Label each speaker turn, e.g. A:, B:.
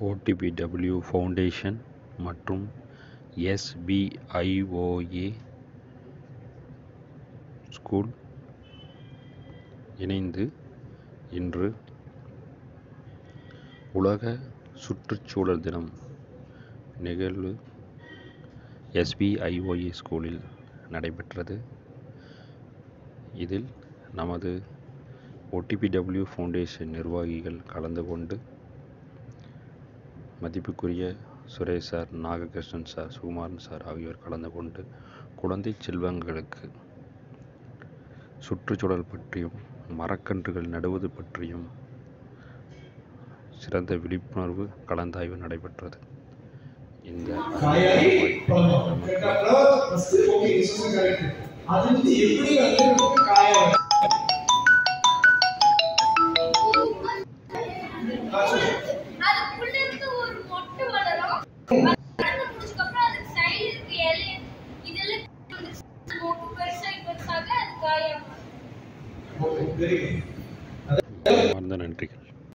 A: ஓடிபிடபிள்யூ foundation மற்றும் எஸ்பிஐஓஏ school இணைந்து இன்று உலக சுற்றுச்சூழல் தினம் நிகழ்வு எஸ்பிஐஓஏ ஸ்கூலில் நடைபெற்றது இதில் நமது ஓடிபிடபிள்யூ ஃபவுண்டேஷன் நிர்வாகிகள் கலந்து கொண்டு மதிப்புக்குரிய Suresh sir Nagakrishnan sir Sukumaran sir ஆகியோர் கலந்து கொண்டு குழந்தை செல்வங்களுக்கு சுற்றுச்சூழல் பற்றியும் மரக்கன்றுகள் நடுவது பற்றியும் சிறந்த விழிப்புணர்வு கலந்தாய்வு நடைபெற்றது இந்த
B: காயாடி
A: வாய்ப்பை
B: பழம்
A: நமக்கு
B: கேட்டாங்களா ஃபர்ஸ்ட் ஓகே ரிசோர்ஸ் கரெக்ட் அது வந்து எப்படி வந்து நமக்கு காய வரும்? ஆ, சொல்லு.
C: அதுக்குள்ள இருந்து ஒரு மொட்டு வளரும் அது முடிச்சதுக்கு அப்புறம் அதுக்கு சைடு இருக்க இலை இதெல்லாம் வந்து மொட்டு பெருசாகி பெருசாக அது காயாகும்
B: ஓகே வெரி குட்
A: மறந்த நன்றிகள்